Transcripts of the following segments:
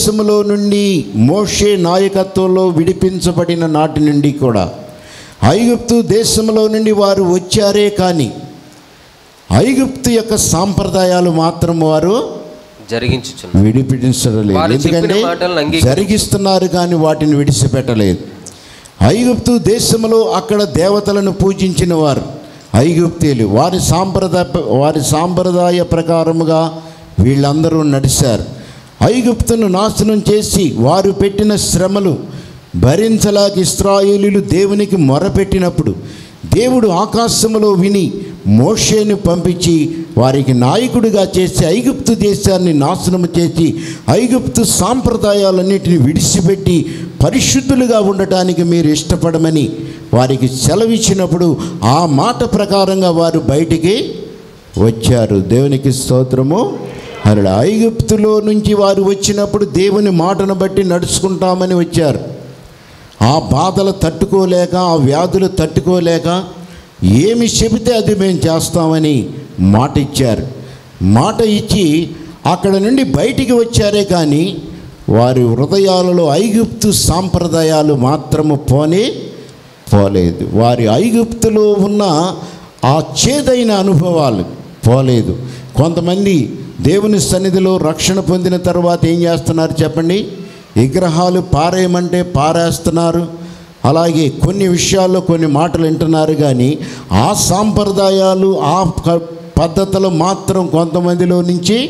దేశములో నుండి మోషే నాయకత్వంలో విడిపించబడిన నాటి నుండి కూడా ఐగుప్తు దేశంలో నుండి వారు వచ్చారే కానీ ఐగుప్తు యొక్క సాంప్రదాయాలు మాత్రం వారు జరిగించుచున్నారు విడిపించడం లేదు వారు చెప్పిన ఎందుకంటే మాటలను అంగీకరి- జరిగిస్తున్నారు కానీ వాటిని విడిచిపెట్టలేదు ఐగుప్తు దేశంలో అక్కడ దేవతలను పూజించిన వారు ఐగుప్తీయులు వారి సాంప్రదాయ వారి సాంప్రదాయ ప్రకారముగా వీళ్ళందరూ నడిచారు ఐగుప్తును నాశనం చేసి వారు పెట్టిన శ్రమలు భరించలేక ఇస్రాయేలీలు దేవునికి మొరపెట్టినప్పుడు దేవుడు ఆకాశములో విని మోషేని పంపించి వారికి నాయకుడిగా చేసి ఐగుప్తు దేశాన్ని నాశనం చేసి ఐగుప్తు సాంప్రదాయాలన్నిటిని విడిచిపెట్టి పరిశుద్ధులుగా ఉండటానికి మీరు ఇష్టపడమని వారికి సెలవిచ్చినప్పుడు ఆ మాట ప్రకారంగా వారు బయటికి వచ్చారు దేవునికి స్తోత్రము అలా ఐగుప్తులో నుంచి వారు వచ్చినప్పుడు దేవుని మాటను బట్టి నడుచుకుంటామని వచ్చారు ఆ బాధలు తట్టుకోలేక ఆ వ్యాధులు తట్టుకోలేక ఏమి చెబితే అది మేము చేస్తామని మాట ఇచ్చారు మాట ఇచ్చి అక్కడ నుండి బయటికి వచ్చారే కానీ వారి హృదయాలలో ఐగుప్తు సాంప్రదాయాలు మాత్రము పోనే పోలేదు వారి ఐగుప్తులో ఉన్న ఆ చేదైన అనుభవాలు పోలేదు కొంతమంది దేవుని సన్నిధిలో రక్షణ పొందిన తర్వాత ఏం చేస్తున్నారు చెప్పండి విగ్రహాలు పారేయమంటే పారేస్తున్నారు అలాగే కొన్ని విషయాల్లో కొన్ని మాటలు వింటున్నారు కానీ ఆ సాంప్రదాయాలు ఆ క- పద్ధతులు మాత్రం కొంతమందిలో నుంచి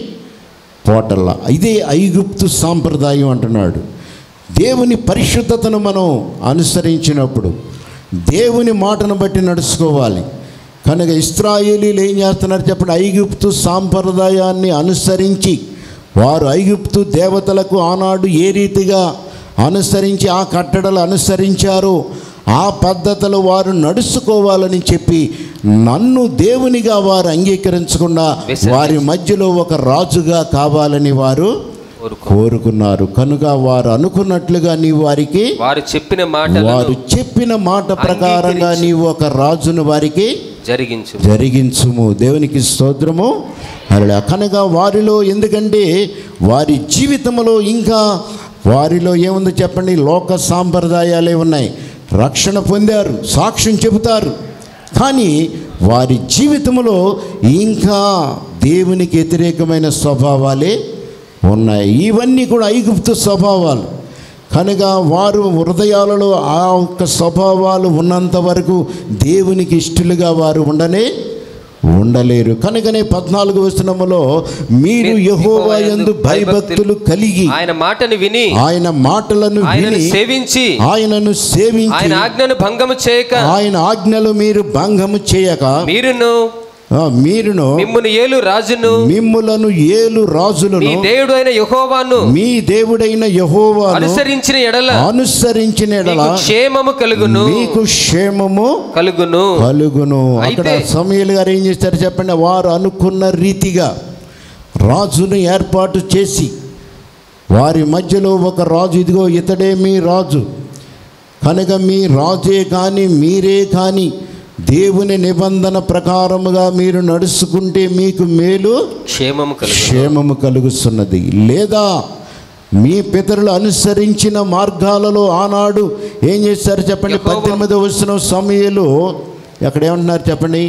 పోటల్లా ఇదే ఐగుప్తు సాంప్రదాయం అంటున్నాడు దేవుని పరిశుద్ధతను మనం అనుసరించినప్పుడు దేవుని మాటను బట్టి నడుచుకోవాలి కనుక ఇస్రాయేలీలు ఏం చేస్తున్నారు చెప్పండి ఐగుప్తు సాంప్రదాయాన్ని అనుసరించి వారు ఐగుప్తు దేవతలకు ఆనాడు ఏ రీతిగా అనుసరించి ఆ కట్టడలు అనుసరించారో ఆ పద్ధతులు వారు నడుచుకోవాలని చెప్పి నన్ను దేవునిగా వారు అంగీకరించకుండా వారి మధ్యలో ఒక రాజుగా కావాలని వారు కోరుకో కోరుకున్నారు కనుక వారు అనుకున్నట్లుగా నీవు వారికి వారు చెప్పిన మాటలను వారు చెప్పిన మాట ప్రకారంగా అంగీకరించి. నీవు ఒక రాజును వారికి జరిగించు జరిగించుము దేవునికి స్తోత్రము అలా కనుక వారిలో ఎందుకంటే వారి జీవితంలో ఇంకా వారిలో ఏముందో చెప్పండి లోక సాంప్రదాయాలే ఉన్నాయి రక్షణ పొందారు సాక్ష్యం చెబుతారు కానీ వారి జీవితంలో ఇంకా దేవునికి వ్యతిరేకమైన స్వభావాలే ఉన్నాయి ఇవన్నీ కూడా ఐగుప్తు స్వభావాలు కనుక వారు హృదయాలలో ఆ ఒక్క స్వభావాలు ఉన్నంత వరకు దేవునికి ఇష్టలుగా వారు ఉండనే ఉండలేరు కనుకనే పద్నాలుగు వచనములో మీరు యెహోవా యందు భయభక్తులు కలిగి ఆయన మాటను విని ఆయన మాటలను ఆయనను విని సేవించి ఆయనను సేవించి ఆయన ఆజ్ఞను భంగము చేయక ఆయన ఆజ్ఞలు మీరు భంగము చేయక మీరును ఆ, మీరును మిమ్మును ఏలు రాజును మిమ్ములను ఏలు మీ రాజులను దేవుడు అయిన యహోవాను మీ దేవుడైన యహోవాను అనుసరించిన ఎడల అనుసరించిన ఎడల మీకు క్షేమము కలుగును మీకు క్షేమము కలుగును కలుగును అక్కడ అయితే- సమయలు గారు ఏం చేస్తారు చెప్పండి వారు అనుకున్న రీతిగా రాజును ఏర్పాటు చేసి వారి మధ్యలో ఒక రాజు ఇదిగో ఇతడే మీ రాజు కనుక మీ రాజే కానీ మీరే కానీ దేవుని నిబంధన ప్రకారముగా మీరు నడుచుకుంటే మీకు మేలు క్షేమము కలుగును క్షేమము కలుగుతున్నది లేదా మీ పితరులు అనుసరించిన మార్గాలలో ఆనాడు ఏం చేశారు చెప్పండి యెహోవా- పద్దెనిమిది వచ్చిన సమయలు ఎక్కడ ఏమంటున్నారు చెప్పండి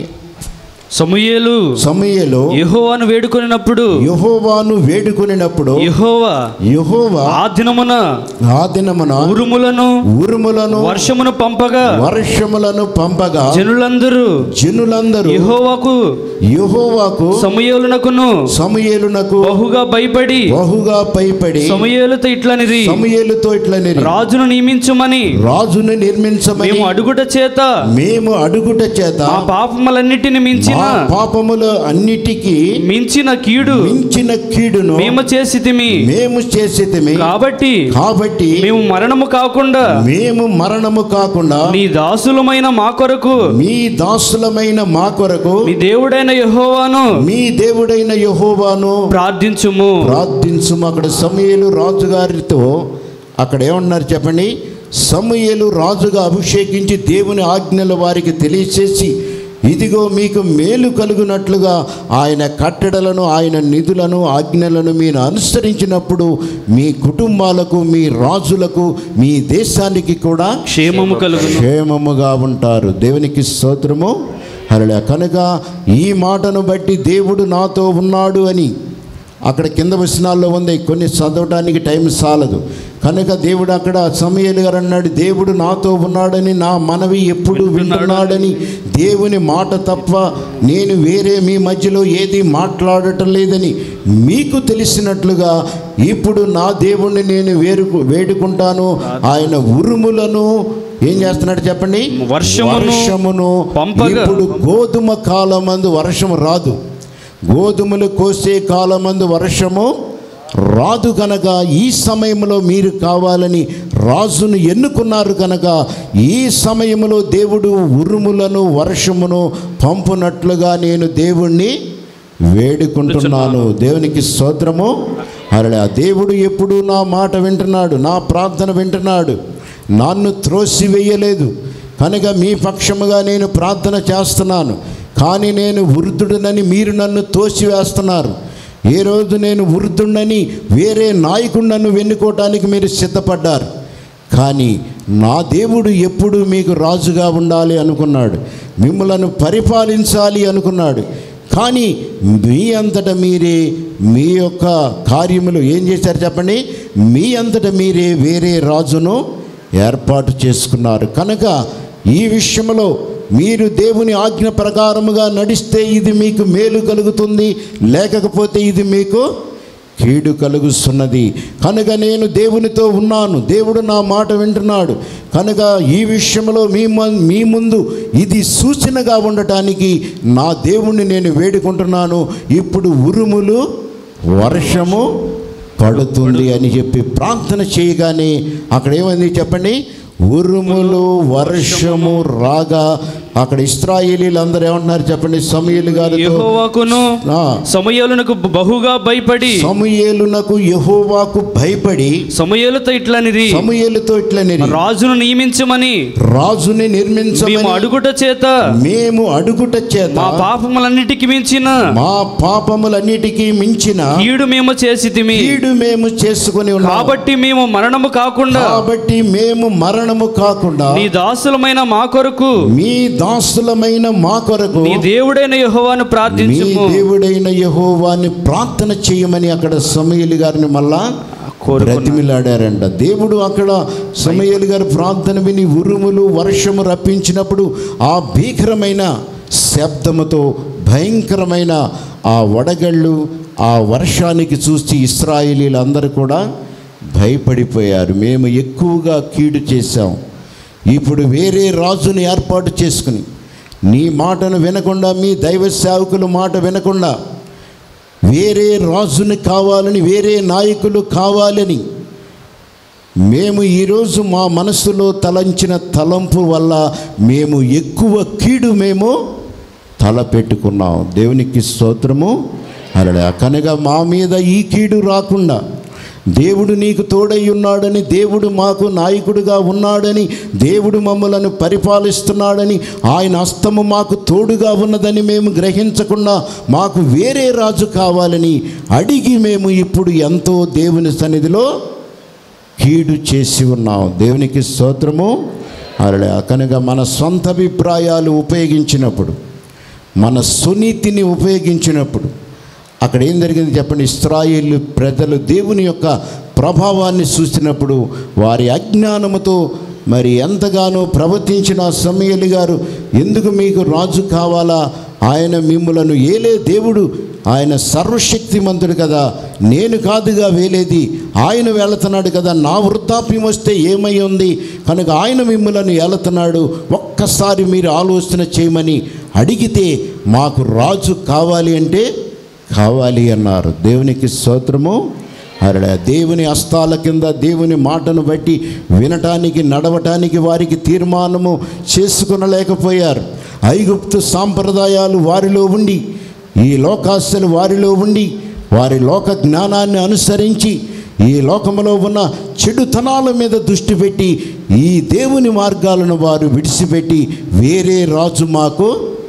సమూయేలు సమయలు యెహోవాను వేడుకొనినప్పుడు యహోవాను వేడుకొనినప్పుడు యెహోవా యహోవా ఆ దినమున ఆ దినమున ఉరుములను ఉరుములను వర్షమును పంపగా వర్షములను పంపగా జనులందరూ జనులందరూ యెహోవాకు యహోవాకు సమూయేలునకును సమయలునకు బహుగా భయపడి బహుగా పైపడి సమూయేలుతో ఇట్లనిది సమయలుతో ఇట్లని రాజును నియమించుమని రాజును నిర్మించమని మేము అడుగుట చేత మేము అడుగుట చేత మా పాపములన్నిటిని మించిన మా పాపములు అన్నిటికీ మించిన కీడు మించిన కీడును మేము చేసితిమి మేము చేసేది కాబట్టి కాబట్టి మేము మరణము కాకుండా మేము మరణము కాకుండా నీ దాసులమైన మా కొరకు మీ దాసులమైన మా కొరకు మీ దేవుడైన యెహోవాను మీ దేవుడైన యహోవాను ప్రార్థించుము ప్రార్థించుము అక్కడ సమయలు రాజుగారితో అక్కడ ఏమన్నారు చెప్పండి సమయలు రాజుగా అభిషేకించి దేవుని ఆజ్ఞలు వారికి తెలియచేసి ఇదిగో మీకు మేలు కలుగునట్లుగా ఆయన కట్టడలను ఆయన నిధులను ఆజ్ఞలను మీరు అనుసరించినప్పుడు మీ కుటుంబాలకు మీ రాజులకు మీ దేశానికి కూడా క్షేమము కలుగును క్షేమముగా ఉంటారు దేవునికి స్తోత్రము హరళ కనుక ఈ మాటను బట్టి దేవుడు నాతో ఉన్నాడు అని అక్కడ కింద వచనాల్లో ఉంది కొన్ని చదవడానికి టైం సాలదు కనుక దేవుడు అక్కడ సమయలు గారు అన్నాడు దేవుడు నాతో ఉన్నాడని నా మనవి ఎప్పుడు వింటున్నాడని దేవుని మాట తప్ప నేను వేరే మీ మధ్యలో ఏది మాట్లాడటం లేదని మీకు తెలిసినట్లుగా ఇప్పుడు నా దేవుణ్ణి నేను వేరు వేడుకుంటాను ఆయన ఉరుములను ఏం చేస్తున్నాడు చెప్పండి వర్షమును వర్షమును పంపగా. ఇప్పుడు గోధుమ కాలమందు వర్షము రాదు గోధుమలు కోసే కాలమందు వర్షము రాదు కనుక ఈ సమయంలో మీరు కావాలని రాజును ఎన్నుకున్నారు కనుక ఈ సమయంలో దేవుడు ఉరుములను వర్షమును పంపునట్లుగా నేను దేవుణ్ణి వేడుకుంటున్నాను దేవునికి స్తోత్రము అరలే ఆ దేవుడు ఎప్పుడు నా మాట వింటున్నాడు నా ప్రార్థన వింటున్నాడు నన్ను త్రోసివేయలేదు కనుక మీ పక్షముగా నేను ప్రార్థన చేస్తున్నాను కానీ నేను వృద్ధుడనని మీరు నన్ను తోసివేస్తున్నారు ఏ రోజు నేను వృద్ధుడని వేరే నాయకుడు నన్ను వెన్నుకోవటానికి మీరు సిద్ధపడ్డారు కానీ నా దేవుడు ఎప్పుడు మీకు రాజుగా ఉండాలి అనుకున్నాడు మిమ్మలను పరిపాలించాలి అనుకున్నాడు కానీ మీ అంతట మీరే మీ యొక్క కార్యములు ఏం చేశారు చెప్పండి మీ అంతట మీరే వేరే రాజును ఏర్పాటు చేసుకున్నారు కనుక ఈ విషయంలో మీరు దేవుని ఆజ్ఞ ప్రకారముగా నడిస్తే ఇది మీకు మేలు కలుగుతుంది లేకపోతే ఇది మీకు కీడు కలుగుతున్నది కనుక నేను దేవునితో ఉన్నాను దేవుడు నా మాట వింటున్నాడు కనుక ఈ విషయంలో మీ మ- మీ ముందు ఇది సూచనగా ఉండటానికి నా దేవుణ్ణి నేను వేడుకుంటున్నాను ఇప్పుడు ఉరుములు వర్షము పడుతుంది అని చెప్పి ప్రార్థన చేయగానే అక్కడ ఏమైంది చెప్పండి ఉరుములు వర్షము రాగా అక్కడ ఇస్రాయేలీలు అందరూ ఏమంటున్నారు చెప్పండి సమయలు గారు యెహోవాకును సమయలునకు బహుగా భయపడి సమయేలునకు యెహోవాకు భయపడి సమయలుతో ఇట్లనిది సమయేలుతో ఇట్లని రాజును నియమించమని రాజుని మేము నిర్మించమని అడుగుట చేత మేము అడుగుట చేత మా పాపములన్నిటికి మించిన మా పాపములన్నిటికీ మించిన కీడు మేము చేసితిమి కీడు మేము చేసుకుని ఉన్నాం కాబట్టి మేము మరణము కాకుండా కాబట్టి మేము మరణము కాకుండా నీ దాసులమైన మా కొరకు మీ దాసులమైన మా కొరకు నీ దేవుడైన యెహోవాను మీ ప్రార్థించుము దేవుడైన యెహోవాని ప్రార్థన చేయమని అక్కడ సమయలు గారిని మళ్ళా కోరుకున్నాడు. బ్రతిమిలాడారంట దేవుడు అక్కడ సమయలు గారి ప్రార్థన విని ఉరుములు వర్షము రప్పించినప్పుడు ఆ భీకరమైన శబ్దముతో భయంకరమైన ఆ వడగళ్ళు ఆ వర్షానికి చూసి ఇస్రాయేలీలు అందరూ కూడా భయపడిపోయారు మేము ఎక్కువగా కీడు చేశాం ఇప్పుడు వేరే రాజుని ఏర్పాటు చేసుకుని నీ మాటను వినకుండా మీ దైవ సేవకుల మాట వినకుండా వేరే రాజుని కావాలని వేరే నాయకులు కావాలని మేము ఈరోజు మా మనసులో తలంచిన తలంపు వల్ల మేము ఎక్కువ కీడు మేము తలపెట్టుకున్నాం దేవునికి స్తోత్రము అలా కనుక మా మీద ఈ కీడు రాకుండా దేవుడు నీకు తోడై ఉన్నాడని దేవుడు మాకు నాయకుడిగా ఉన్నాడని దేవుడు మమ్మలను పరిపాలిస్తున్నాడని ఆయన హస్తము మాకు తోడుగా ఉన్నదని మేము గ్రహించకుండా మాకు వేరే రాజు కావాలని అడిగి మేము ఇప్పుడు ఎంతో దేవుని సన్నిధిలో కీడు చేసి ఉన్నాం దేవునికి స్తోత్రము అలా కనుక మన సొంత అభిప్రాయాలు ఉపయోగించినప్పుడు మన సునీతిని ఉపయోగించినప్పుడు అక్కడ ఏం జరిగింది చెప్పండి ఇస్రాయేల్ ప్రజలు దేవుని యొక్క ప్రభావాన్ని చూసినప్పుడు వారి అజ్ఞానముతో మరి ఎంతగానో ప్రవర్తించిన సమయలు గారు ఎందుకు మీకు రాజు కావాలా ఆయన మిమ్ములను ఏలే దేవుడు ఆయన సర్వశక్తిమంతుడు కదా నేను కాదుగా వేలేది ఆయన వెళుతున్నాడు కదా నా వృద్ధాప్యం వస్తే ఏమై ఉంది కనుక ఆయన మిమ్మలను ఏలుతున్నాడు ఒక్కసారి మీరు ఆలోచన చేయమని అడిగితే మాకు రాజు కావాలి అంటే కావాలి అన్నారు దేవునికి స్తోత్రము అరడా దేవుని హస్తాల కింద దేవుని మాటను బట్టి వినటానికి నడవటానికి వారికి తీర్మానము చేసుకునలేకపోయారు ఐగుప్తు సాంప్రదాయాలు వారిలో ఉండి ఈ లోకాశలు వారిలో ఉండి వారి లోక జ్ఞానాన్ని అనుసరించి ఈ లోకములో ఉన్న చెడుతనాల మీద దృష్టి పెట్టి ఈ దేవుని మార్గాలను వారు విడిచిపెట్టి వేరే రాజు మాకు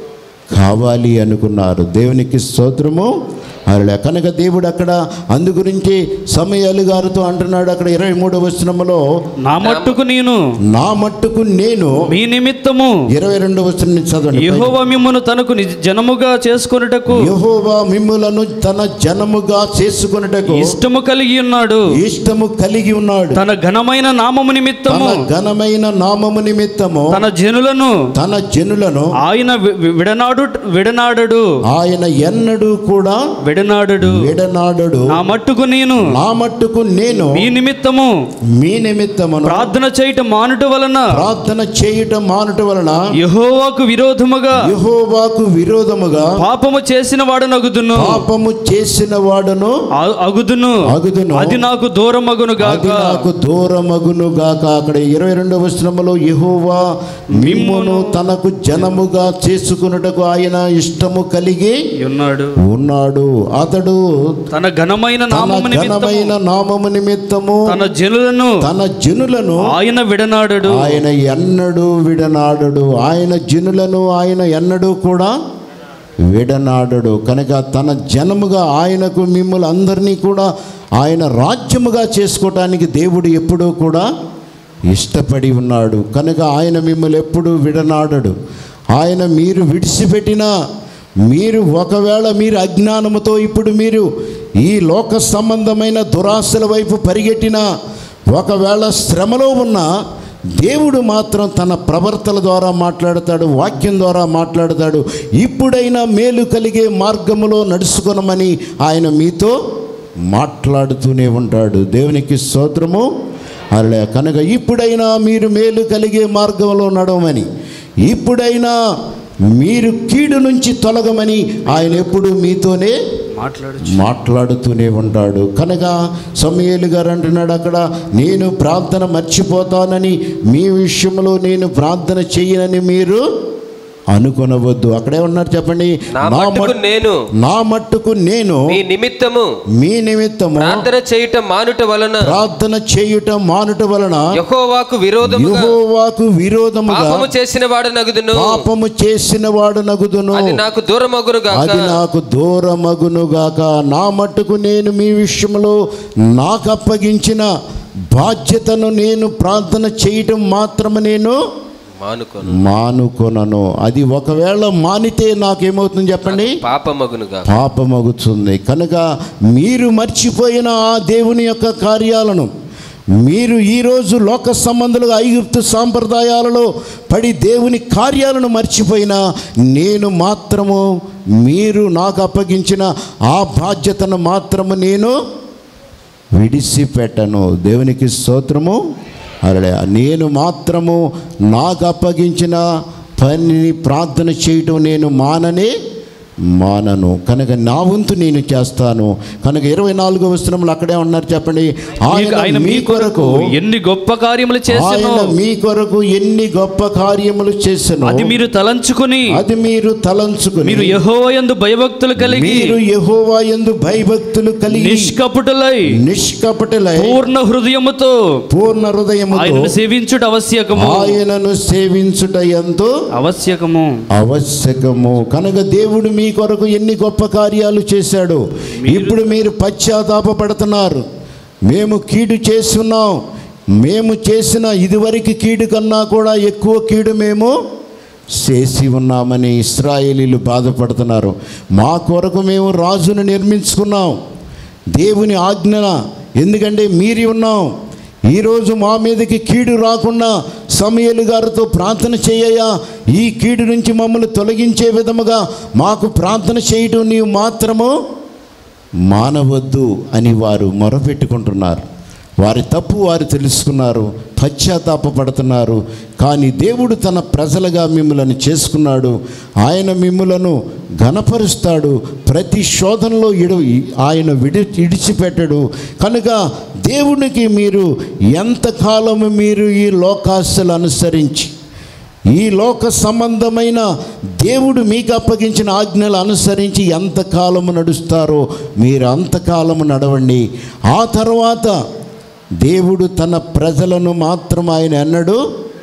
కావాలి అనుకున్నారు దేవునికి స్తోత్రము అలా కనుక దేవుడు అక్కడ అందు గురించి సమయాలు గారితో అంటున్నాడు అక్కడ ఇరవై మూడవ వచనములో నా మట్టుకు నేను నా మట్టుకు నేను మీ నిమిత్తము ఇరవై రెండవ వచనం నుంచి చదవండి యెహోవా మిమ్మును తనకు నిజ- జనముగా చేసుకొనుటకు యెహోవా మిమ్ములను తన జనముగా చేసుకొనుటకు ఇష్టము కలిగి ఉన్నాడు ఇష్టము కలిగి ఉన్నాడు తన ఘనమైన నామము నిమిత్తము తన ఘనమైన నామము నిమిత్తము తన జనులను తన జనులను ఆయన వి- వి- విడనాడు విడనాడడు ఆయన ఎన్నడూ కూడా విడనాడడు విడనాడడు నా మట్టుకు నేను నా మట్టుకు నేను మీ నిమిత్తము మీ నిమిత్తమును ప్రార్థన చేయటం మానుట వలన ప్రార్థన చేయుట మానుట వలన యెహోవాకు విరోధముగా యెహోవాకు విరోధముగా పాపము చేసిన వాడు నగుదును పాపము చేసిన వాడును అ- అగుదును అగుదును అది నాకు దూరమగును అది గాక నాకు దూరమగును గాక అక్కడ ఇరవై రెండవ వచనములో యెహోవా మిమ్మును తనకు జనముగా చేసుకున్నటకు ఆయన ఇష్టము కలిగి ఉన్నాడు ఉన్నాడు అతడు తన ఘనమైన తన నామము నిమిత్తము ఘనమైన నామము నిమిత్తము తన జనులను తన జనులను ఆయన విడనాడడు ఆయన ఎన్నడూ విడనాడడు ఆయన జనులను ఆయన ఎన్నడూ కూడా విడనాడడు కనుక తన జనముగా ఆయనకు మిమ్మల్ని అందరినీ కూడా ఆయన రాజ్యముగా చేసుకోవటానికి దేవుడు ఎప్పుడూ కూడా ఇష్టపడి ఉన్నాడు కనుక ఆయన మిమ్మల్ని ఎప్పుడూ విడనాడడు ఆయన మీరు విడిచిపెట్టినా మీరు ఒకవేళ మీరు అజ్ఞానముతో ఇప్పుడు మీరు ఈ లోక సంబంధమైన దురాశల వైపు పరిగెట్టినా ఒకవేళ శ్రమలో ఉన్నా దేవుడు మాత్రం తన ప్రవర్తన ద్వారా మాట్లాడతాడు వాక్యం ద్వారా మాట్లాడతాడు ఇప్పుడైనా మేలు కలిగే మార్గములో నడుచుకొనమని ఆయన మీతో మాట్లాడుతూనే ఉంటాడు దేవునికి స్తోత్రము అలా కనుక ఇప్పుడైనా మీరు మేలు కలిగే మార్గంలో నడవమని ఇప్పుడైనా మీరు కీడు నుంచి తొలగమని ఆయన ఎప్పుడు మీతోనే మాట్లాడు మాట్లాడుతూనే ఉంటాడు కనుక సమయేలు గారు అంటున్నాడు అక్కడ నేను ప్రార్థన మర్చిపోతానని మీ విషయంలో నేను ప్రార్థన చేయనని మీరు అనుకొనవద్దు అక్కడే ఉన్నారు చెప్పండి నా నా మట్టుకు మట్- నేను నా మట్టుకు నేను మీ నిమిత్తము మీ నిమిత్తము ప్రార్థన చేయటం మానుట వలన ప్రార్థన చేయుట మానుట వలన యెహోవాకు విరోధముగా యెహోవాకు విరోధముగా పాపము చేసిన వాడు నగుదును పాపము చేసిన వాడు నగుదును అది నాకు దూరమగును గాక అది నాకు దూరమగునుగాక నా మట్టుకు నేను మీ విషయంలో నాకు అప్పగించిన బాధ్యతను నేను ప్రార్థన చేయటం మాత్రమే నేను మానుకొను మానుకొనను అది ఒకవేళ మానితే నాకేమవుతుంది చెప్పండి పాపమగును గాక పాపమగుతుంది కనుక మీరు మర్చిపోయిన ఆ దేవుని యొక్క కార్యాలను మీరు ఈరోజు లోక సంబంధులుగా ఐగుప్తు సాంప్రదాయాలలో పడి దేవుని కార్యాలను మర్చిపోయినా నేను మాత్రము మీరు నాకు అప్పగించిన ఆ బాధ్యతను మాత్రము నేను విడిచిపెట్టను దేవునికి స్తోత్రము అలా నేను మాత్రము నాకు అప్పగించిన పనిని ప్రార్థన చేయటం నేను మాననే మానను కనుక నా వంతు నేను చేస్తాను కనుక ఇరవై నాలుగో వచనంలో అక్కడే ఉన్నారు చెప్పండి మీకు ఆయన మీ కొరకు ఎన్ని గొప్ప కార్యములు చేసెను ఆయన మీ కొరకు ఎన్ని గొప్ప కార్యములు చేసెను అది మీరు తలంచుకుని అది మీరు తలంచుకుని మీరు యెహోవాయందు భయభక్తులు కలిగి మీరు యెహోవా యందు భయభక్తులు కలిగి నిష్కపుటులై నిష్కపటలై పూర్ణ హృదయముతో పూర్ణ హృదయముతో ఆయనను సేవించుట అవశ్యకము ఆయనను సేవించుట ఎంతో అవశ్యకము ఆవశ్యకము కనుక దేవుడు మీ కొరకు ఎన్ని గొప్ప కార్యాలు చేశాడు ఇప్పుడు మీరు పశ్చాత్తాపపడుతున్నారు మేము కీడు చేస్తున్నాం మేము చేసిన ఇదివరకు కీడు కన్నా కూడా ఎక్కువ కీడు మేము చేసి ఉన్నామని ఇస్రాయేలీలు బాధపడుతున్నారు మా కొరకు మేము రాజును నిర్మించుకున్నాం దేవుని ఆజ్ఞ ఎందుకంటే మీరి ఉన్నాం ఈరోజు మా మీదకి కీడు రాకుండా సమయలు గారితో ప్రార్థన చేయయ్యా ఈ కీడు నుంచి మమ్మల్ని తొలగించే విధముగా మాకు ప్రార్థన చేయటం నీవు మాత్రము మానవద్దు అని వారు మొరపెట్టుకుంటున్నారు వారి తప్పు వారు తెలుసుకున్నారు పశ్చాత్తాపపడుతున్నారు కానీ దేవుడు తన ప్రజలుగా మిమ్మలను చేసుకున్నాడు ఆయన మిమ్ములను ఘనపరుస్తాడు ప్రతి శోధనలో ఇడు ఆయన విడి ఇడిచిపెట్టడు కనుక దేవునికి మీరు ఎంతకాలము మీరు ఈ లోకాశలు అనుసరించి ఈ లోక సంబంధమైన దేవుడు మీకు అప్పగించిన ఆజ్ఞలు అనుసరించి ఎంతకాలము నడుస్తారో మీరు అంతకాలము నడవండి ఆ తర్వాత దేవుడు తన ప్రజలను మాత్రం ఆయన ఎన్నడు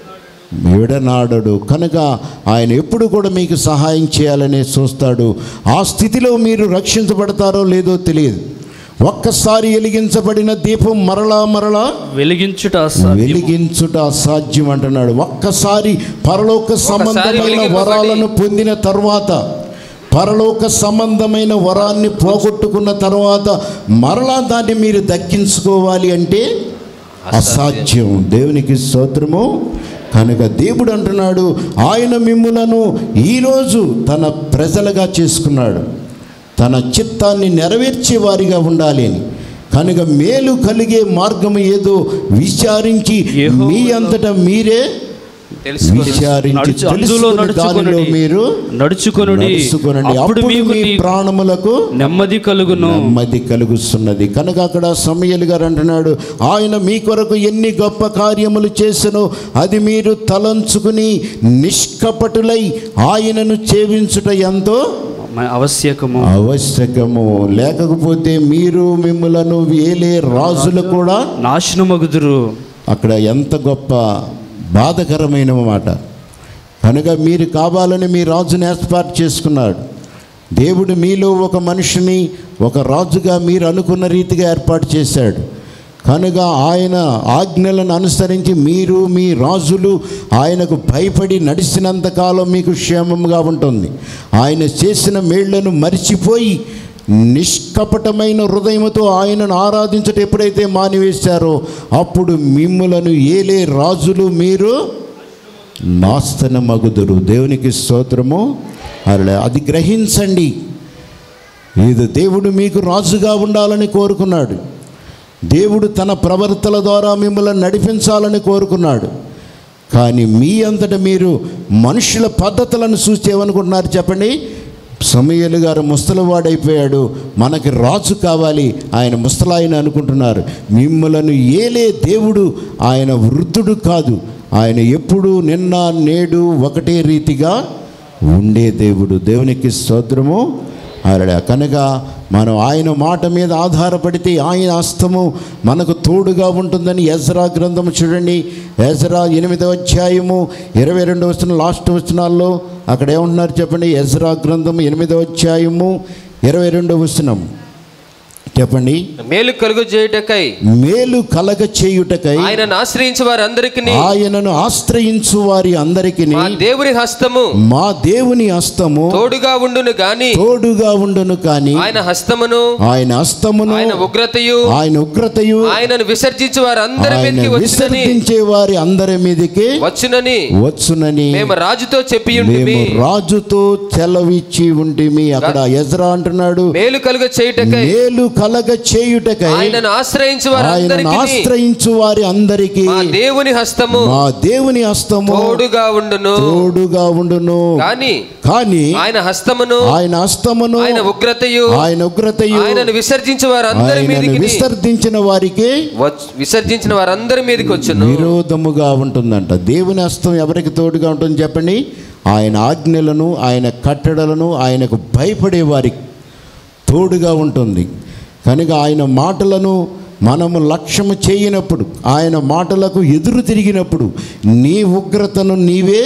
విడనాడడు కనుక ఆయన ఎప్పుడు కూడా మీకు సహాయం చేయాలనే చూస్తాడు ఆ స్థితిలో మీరు రక్షించబడతారో లేదో తెలియదు ఒక్కసారి వెలిగించబడిన దీపం మరలా మరలా వెలిగించుట అసాధ్యము. వెలిగించుట అసాధ్యం అంటున్నాడు ఒక్కసారి పరలోక సంబంధమైన వెలిగింపబడి- వరాలను పొందిన తర్వాత పరలోక సంబంధమైన వరాన్ని పోగొట్టుకున్న తర్వాత మరలా దాన్ని మీరు దక్కించుకోవాలి అంటే అసాధ్యం దేవునికి స్తోత్రము కనుక దేవుడు అంటున్నాడు ఆయన మిమ్ములను ఈరోజు తన ప్రజలుగా చేసుకున్నాడు తన చిత్తాన్ని నెరవేర్చే వారిగా ఉండాలి అని కనుక మేలు కలిగే మార్గం ఏదో విచారించి యెహోవా మీ అంతటా మీరే తెలుసుకొని విచారించి నడుచు అందులో తెలుసుకుని దానిలో నడుచుకొనుడి మీరు నడుచుకొనుడి నడుచుకొనండి అప్పుడు అప్పుడు మీకు మీ నీ ప్రాణములకు నెమ్మది కలుగును నెమ్మది కలుగుతున్నది కనుక అక్కడ సమయలు గారు అంటున్నాడు ఆయన మీ కొరకు ఎన్ని గొప్ప కార్యములు చేసనో అది మీరు తలంచుకుని నిష్కపటులై ఆయనను చేవించుట ఎంతో మ- ఆవశ్యకము ఆవశ్యకము లేకపోతే మీరు మిమ్మలను ఏలే రాజులు కూడా నాశనమగుదురు అక్కడ ఎంత గొప్ప బాధకరమైన మాట కనుక మీరు కావాలని మీ రాజుని ఏర్పాటు చేసుకున్నాడు దేవుడు మీలో ఒక మనిషిని ఒక రాజుగా మీరు అనుకున్న రీతిగా ఏర్పాటు చేశాడు కనుక ఆయన ఆజ్ఞలను అనుసరించి మీరు మీ రాజులు ఆయనకు భయపడి నడిచినంత కాలం మీకు క్షేమంగా ఉంటుంది ఆయన చేసిన మేళ్లను మరిచిపోయి నిష్కపటమైన హృదయముతో ఆయనను ఆరాధించటం ఎప్పుడైతే మానివేశారో అప్పుడు మిమ్ములను ఏలే రాజులు మీరు నాస్తనమగుదురు దేవునికి స్తోత్రము అలా అది గ్రహించండి ఇది దేవుడు మీకు రాజుగా ఉండాలని కోరుకున్నాడు దేవుడు తన ప్రవర్తన ద్వారా మిమ్మల్ని నడిపించాలని కోరుకున్నాడు కానీ మీ అంతటా మీరు మనుషుల పద్ధతులను చూసి ఏమనుకుంటున్నారు చెప్పండి సమయలు గారు ముస్తలవాడైపోయాడు మనకి రాజు కావాలి ఆయన ముస్తలాయన అనుకుంటున్నారు మిమ్మలను ఏలే దేవుడు ఆయన వృద్ధుడు కాదు ఆయన ఎప్పుడు నిన్న నేడు ఒకటే రీతిగా ఉండే దేవుడు దేవునికి స్తోత్రము అలా కనుక మనం ఆయన మాట మీద ఆధారపడితే ఆయన హస్తము మనకు తోడుగా ఉంటుందని ఎజరా గ్రంథము చూడండి ఎజరా ఎనిమిదవ అధ్యాయము ఇరవై రెండవ వచనం లాస్ట్ వచనాల్లో అక్కడ ఏమంటున్నారు చెప్పండి ఎజరా గ్రంథము ఎనిమిదవ అధ్యాయము ఇరవై రెండవ వచనం చెప్పండి మేలు కలుగు చేయుటకై మేలు కలగ చేయుటకై ఆయనను ఆశ్రయించి వారందరికి ఆయనను ఆశ్రయించు వారి అందరికి మా దేవుని హస్తము మా దేవుని హస్తము తోడుగా ఉండును గాని తోడుగా ఉండును కానీ ఆయన హస్తమును ఆయన హస్తమును ఆయన ఉగ్రతయు ఆయన ఉగ్రతయు ఆయనను విసర్జించి వారందరి ఆయన మీదకి వచ్చునని విసర్జించే వారి అందరి మీదకి వచ్చునని వచ్చునని మేము రాజుతో చెప్పి మేము ఉంటిమి రాజుతో చెలవిచ్చి ఉంటిమి అక్కడ ఎజరా అంటున్నాడు మేలు కలుగ చేయుటకై మేలు కలగ చేయుటకై ఆయనను ఆశ్రయించి ఆయనను వారందరికి ఆశ్రయించు వారి అందరికి మా దేవుని హస్తము మా దేవుని హస్తము తోడుగా ఉండును తోడుగా ఉండును కానీ కానీ ఆయన హస్తమును ఆయన హస్తమును ఆయన ఉగ్రతయు ఆయన ఉగ్రతయు ఆయనను విసర్జించి వారందరి ఆయనను మీదకి విసర్జించిన వారికి వచ్- విసర్జించిన వారందరి మీదకి వచ్చును విరోధముగా ఉంటుందంట దేవుని హస్తం ఎవరికి తోడుగా ఉంటుంది చెప్పండి ఆయన ఆజ్ఞలను ఆయన కట్టడలను ఆయనకు భయపడే వారికి తోడుగా ఉంటుంది కనుక ఆయన మాటలను మనము లక్ష్యము చేయనప్పుడు ఆయన మాటలకు ఎదురు తిరిగినప్పుడు నీ ఉగ్రతను నీవే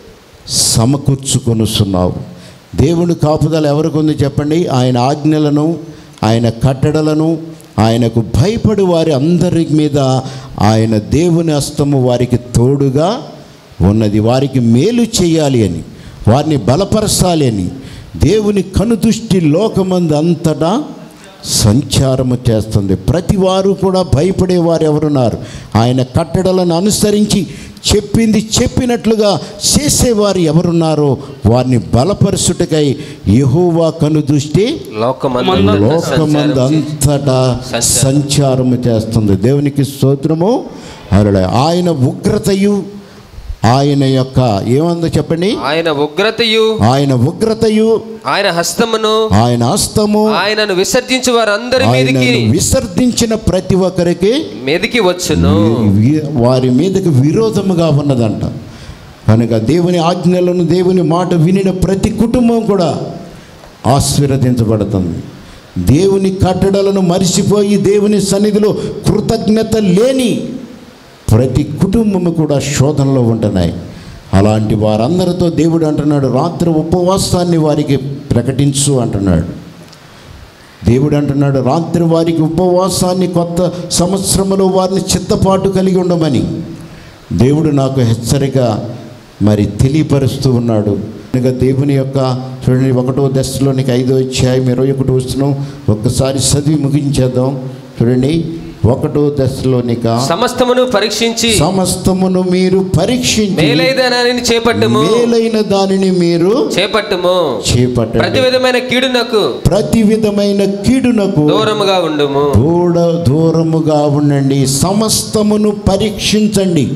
సమకూర్చుకొనుస్తున్నావు దేవుని కాపుదల ఎవరికి ఉంది చెప్పండి ఆయన ఆజ్ఞలను ఆయన కట్టడలను ఆయనకు భయపడి వారి అందరి మీద ఆయన దేవుని హస్తము వారికి తోడుగా ఉన్నది వారికి మేలు చేయాలి అని వారిని బలపరచాలి అని దేవుని కనుదృష్టి లోకమందు అంతటా సంచారము చేస్తుంది ప్రతి వారు కూడా భయపడేవారు ఎవరున్నారు ఆయన కట్టడలను అనుసరించి చెప్పింది చెప్పినట్లుగా చేసేవారు ఎవరున్నారో వారిని బలపరుచుటకై యెహోవా కనుదృష్టి లోకమందు లోకమందు అంతటా సంచారము చేస్తుంది దేవునికి స్తోత్రము అరుడ ఆయన ఉగ్రతయు ఆయన యొక్క ఏమందో చెప్పండి ఆయన ఉగ్రతయు ఆయన ఉగ్రతయు ఆయన హస్తమును ఆయన హస్తము ఆయనను విసర్జించి వారందరి మీదకి ఆయనను విసర్జించిన ప్రతి ఒక్కరికి మీదకి వచ్చును వి- వారి మీదకి విరోధముగా ఉన్నదంట కనుక దేవుని ఆజ్ఞలను దేవుని మాట వినిన ప్రతి కుటుంబం కూడా ఆశీర్వదించబడుతుంది దేవుని కట్టడలను మరిచిపోయి దేవుని సన్నిధిలో కృతజ్ఞత లేని ప్రతి కుటుంబము కూడా శోధనలో ఉంటున్నాయి అలాంటి వారందరితో దేవుడు అంటున్నాడు రాత్రి ఉపవాసాన్ని వారికి ప్రకటించు అంటున్నాడు దేవుడు అంటున్నాడు రాత్రి వారికి ఉపవాసాన్ని కొత్త సంవత్సరములో వారిని చిత్తపాటు కలిగి ఉండమని దేవుడు నాకు హెచ్చరిక మరి తెలియపరుస్తూ ఉన్నాడు కనుక దేవుని యొక్క చూడండి ఒకటో దశలోనికి ఐదో అధ్యాయం ఇరవై ఒకటి వస్తున్నాం ఒక్కసారి చదివి ముగించేద్దాం చూడండి ఒకటో దశలోనిక సమస్తమును పరీక్షించి సమస్తమును మీరు పరీక్షించి మేలైదనాన్ని చేపట్టుము మేలైన దానిని మీరు చేపట్టుము ప్రతి చేపట్టండి విధమైన కీడునకు ప్రతి విధమైన కీడునకు దూరముగా ఉండుము దూడ దూరముగా ఉండండి సమస్తమును పరీక్షించండి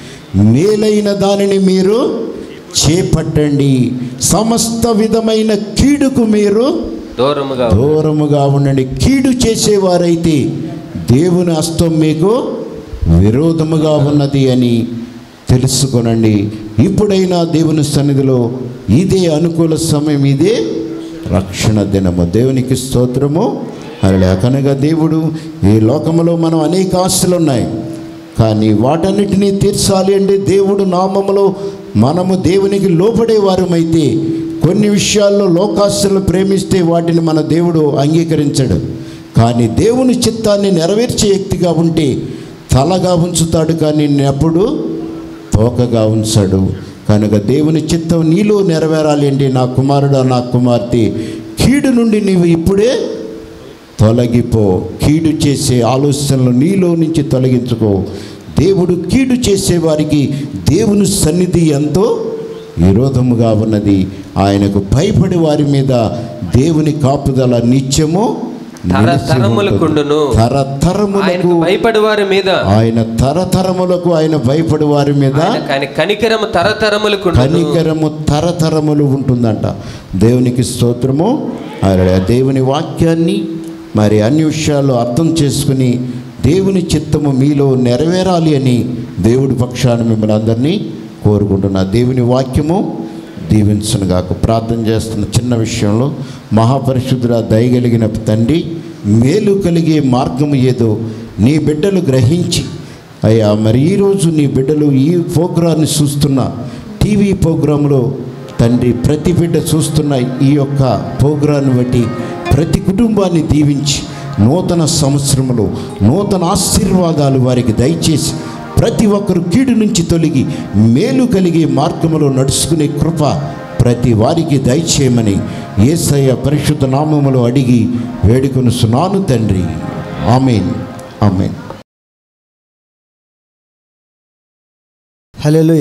మేలైన దానిని మీరు చేపట్టండి సమస్త విధమైన కీడుకు మీరు దూరముగా దూరముగా ఉండండి కీడు చేసేవారైతే దేవుని హస్తం మీకు విరోధముగా ఉన్నది అని తెలుసుకొనండి ఇప్పుడైనా దేవుని సన్నిధిలో ఇదే అనుకూల సమయం ఇదే రక్షణ దినము దేవునికి స్తోత్రము అలా కనుక దేవుడు ఈ లోకములో మనం అనేక ఆశలు ఉన్నాయి కానీ వాటన్నిటినీ తీర్చాలి అంటే దేవుడు నామములో మనము దేవునికి లోపడే వారమైతే కొన్ని విషయాల్లో లోకాస్తులను ప్రేమిస్తే వాటిని మన దేవుడు అంగీకరించడు కానీ దేవుని చిత్తాన్ని నెరవేర్చే వ్యక్తిగా ఉంటే తలగా ఉంచుతాడు కానీ ఎప్పుడు తోకగా ఉంచాడు కనుక దేవుని చిత్తం నీలో నెరవేరాలి అంటే నా కుమారుడు నా కుమార్తె కీడు నుండి నీవు ఇప్పుడే తొలగిపో కీడు చేసే ఆలోచనలు నీలో నుంచి తొలగించుకో దేవుడు కీడు చేసే వారికి దేవుని సన్నిధి ఎంతో విరోధముగా ఉన్నది ఆయనకు భయపడి వారి మీద దేవుని కాపుదల నిత్యము నిలిచి తరతరములకుండును. ఉంటుంది. తరతరములకు ఆయనకు భయపడి వారి మీద ఆయన తరతరములకు ఆయన భయపడి వారి మీద ఆయన- ఆయన కనికరము తరతరములకు కనికరము తరతరములు ఉంటుందంట దేవునికి స్తోత్రము ఆయన దేవుని వాక్యాన్ని మరి అన్ని విషయాలు అర్థం చేసుకుని దేవుని చిత్తము మీలో నెరవేరాలి అని దేవుడి పక్షాన మిమ్మల్ని అందరినీ కోరుకుంటున్నా దేవుని వాక్యము దీవించునుగాక ప్రార్థన చేస్తున్న చిన్న విషయంలో మహాపరిశుద్ధుల దయగలిగిన తండ్రి మేలు కలిగే మార్గము ఏదో నీ బిడ్డలు గ్రహించి అయ్యా మరి ఈరోజు నీ బిడ్డలు ఈ ప్రోగ్రాన్ని చూస్తున్న టీవీ ప్రోగ్రాంలో తండ్రి ప్రతి బిడ్డ చూస్తున్న ఈ యొక్క ప్రోగ్రాన్ని బట్టి ప్రతి కుటుంబాన్ని దీవించి నూతన సంవత్సరంలో నూతన ఆశీర్వాదాలు వారికి దయచేసి ప్రతి ఒక్కరు కీడు నుంచి తొలగి మేలు కలిగే మార్గములో నడుచుకునే కృప ప్రతి వారికి దయచేయమని ఏసయ్య పరిశుద్ధ నామములో అడిగి వేడుకొనుస్తున్నాను తండ్రి ఆమెన్ ఆమెన్ హలోయ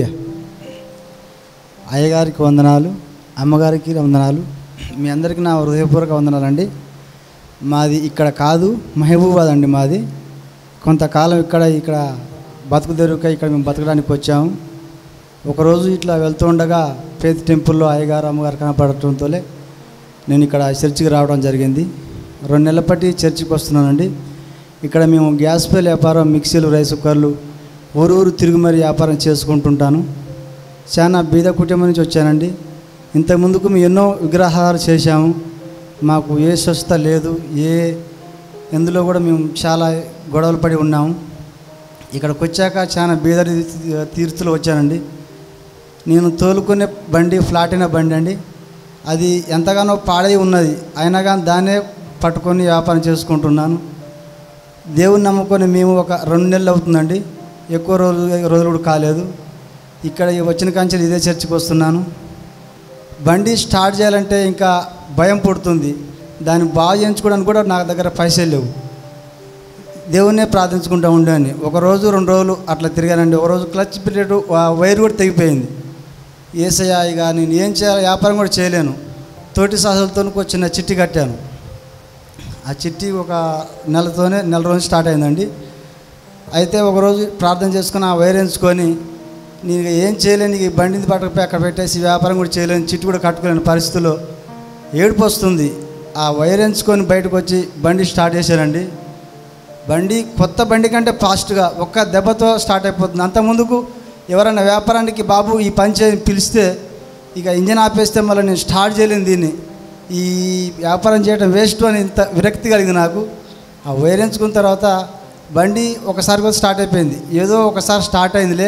అయ్యగారికి వందనాలు అమ్మగారికి వందనాలు మీ అందరికీ నా హృదయపూర్వక వందనాలండి మాది ఇక్కడ కాదు మహబూబాద్ అండి మాది కొంతకాలం ఇక్కడ ఇక్కడ బతుకు తెరుక ఇక్కడ మేము బతకడానికి వచ్చాము ఒకరోజు ఇట్లా వెళ్తూ ఉండగా ఫేత్ టెంపుల్లో అయ్యగారు అమ్మగారు కనపడటంతో నేను ఇక్కడ చర్చికి రావడం జరిగింది రెండు నెలల పట్టి చర్చికి వస్తున్నానండి ఇక్కడ మేము గ్యాస్ పేల్ వ్యాపారం మిక్సీలు రైస్ కుక్కర్లు ఊరు ఊరు తిరిగి మరీ వ్యాపారం చేసుకుంటుంటాను చాలా బీద కుటుంబం నుంచి వచ్చానండి ఇంతకు ముందుకు మేము ఎన్నో విగ్రహాలు చేశాము మాకు ఏ స్వస్థత లేదు ఏ ఎందులో కూడా మేము చాలా గొడవలు పడి ఉన్నాము ఇక్కడికి వచ్చాక చాలా బీద తీర్థులు వచ్చానండి నేను తోలుకునే బండి ఫ్లాట్ అయిన బండి అండి అది ఎంతగానో పాడై ఉన్నది అయినా కానీ దాన్నే పట్టుకొని వ్యాపారం చేసుకుంటున్నాను దేవుని నమ్ముకొని మేము ఒక రెండు నెలలు అవుతుందండి ఎక్కువ రోజులు రోజులు కూడా కాలేదు ఇక్కడ వచ్చిన కాంచెలు ఇదే చర్చికి వస్తున్నాను బండి స్టార్ట్ చేయాలంటే ఇంకా భయం పుడుతుంది దాన్ని బాగు చేయించుకోవడానికి కూడా నా దగ్గర పైసలు లేవు దేవుణ్ణే ప్రార్థించుకుంటూ ఉండేవాడిని ఒక రోజు రెండు రోజులు అట్లా తిరిగానండి ఒక రోజు క్లచ్ పీరియడ్ వైర్ కూడా తెగిపోయింది ఏసయ్య ఇక నేను ఏం చేయాలి వ్యాపారం కూడా చేయలేను తోటి సాహసులతో ఒక చిన్న చిట్టి కట్టాను ఆ చిట్టి ఒక నెలతోనే నెల రోజు స్టార్ట్ అయిందండి అయితే ఒకరోజు ప్రార్థన చేసుకుని ఆ వైర్ ఎంచుకొని నేను ఇక ఏం చేయలేను ఇక ఈ బండిని పట్టుకుపోయి అక్కడ పెట్టేసి వ్యాపారం కూడా చేయలేను చిట్టు కూడా కట్టుకోలేని పరిస్థితిలో ఏడుపు వస్తుంది ఆ వైర్ ఎంచుకొని బయటకు వచ్చి బండి స్టార్ట్ చేశానండి బండి కొత్త బండి కంటే ఫాస్ట్గా ఒక్క దెబ్బతో స్టార్ట్ అయిపోతుంది అంత ముందుకు ఎవరైనా వ్యాపారానికి బాబు ఈ పని చే పిలిస్తే ఇక ఇంజన్ ఆపేస్తే మళ్ళీ నేను స్టార్ట్ చేయలేను దీన్ని ఈ వ్యాపారం చేయడం వేస్ట్ అని ఇంత విరక్తి కలిగింది నాకు ఆ వైర్ ఎంచుకున్న తర్వాత బండి ఒకసారి కూడా స్టార్ట్ అయిపోయింది ఏదో ఒకసారి స్టార్ట్ అయిందిలే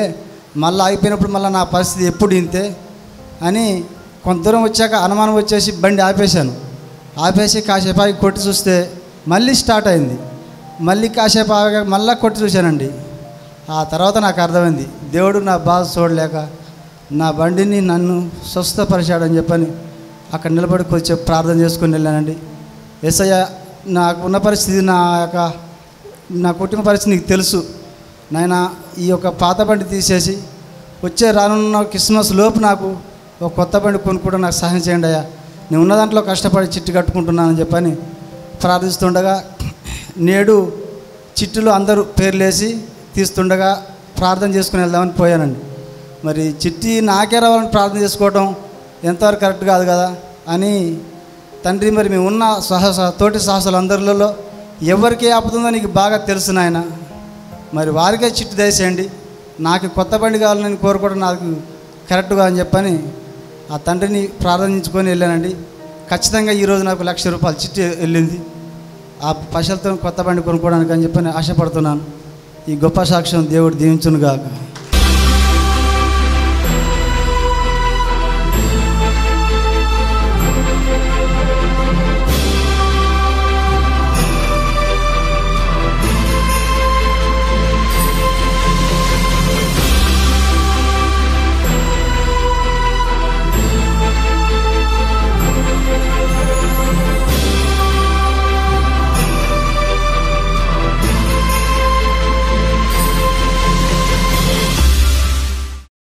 మళ్ళీ ఆగిపోయినప్పుడు మళ్ళీ నా పరిస్థితి ఎప్పుడు ఇంతే అని కొంత దూరం వచ్చాక అనుమానం వచ్చేసి బండి ఆపేశాను ఆపేసి కాసేపు ఆగి కొట్టి చూస్తే మళ్ళీ స్టార్ట్ అయింది మళ్ళీ కాసేపు ఆగా మళ్ళీ కొట్టి చూశానండి ఆ తర్వాత నాకు అర్థమైంది దేవుడు నా బాధ చూడలేక నా బండిని నన్ను స్వస్థపరిచాడని చెప్పని అక్కడ నిలబడి కొంచెం ప్రార్థన చేసుకొని వెళ్ళానండి ఎస్ఐ నాకు ఉన్న పరిస్థితి నా యొక్క నా కుటుంబ పరిస్థితి నీకు తెలుసు నాయన ఈ యొక్క పాత బండి తీసేసి వచ్చే రానున్న క్రిస్మస్ లోపు నాకు ఒక కొత్త బండి కొనుక్కోవడం నాకు సహాయం చేయండి అయ్యా నేను ఉన్న దాంట్లో కష్టపడి చిట్టు కట్టుకుంటున్నానని చెప్పని ప్రార్థిస్తుండగా నేడు చిట్టులో అందరూ పేర్లేసి తీస్తుండగా ప్రార్థన చేసుకుని వెళ్దామని పోయానండి మరి చిట్టి నాకే రావాలని ప్రార్థన చేసుకోవడం ఎంతవరకు కరెక్ట్ కాదు కదా అని తండ్రి మరి మేము ఉన్న సహస తోటి సాహసాలు అందరిలో ఎవరికి ఆపుతుందో నీకు బాగా తెలుసు నాయన మరి వారికే చిట్టు దయచేయండి నాకు కొత్త బండి కావాలని కోరుకోవడం నాకు కరెక్ట్గా అని చెప్పని ఆ తండ్రిని ప్రార్థించుకొని వెళ్ళానండి ఖచ్చితంగా ఈరోజు నాకు లక్ష రూపాయలు చిట్టి వెళ్ళింది ఆ పైసలతో కొత్త బండి కొనుక్కోవడానికి అని చెప్పని ఆశపడుతున్నాను ఈ గొప్ప సాక్ష్యం దేవుడు దీవించునుగాక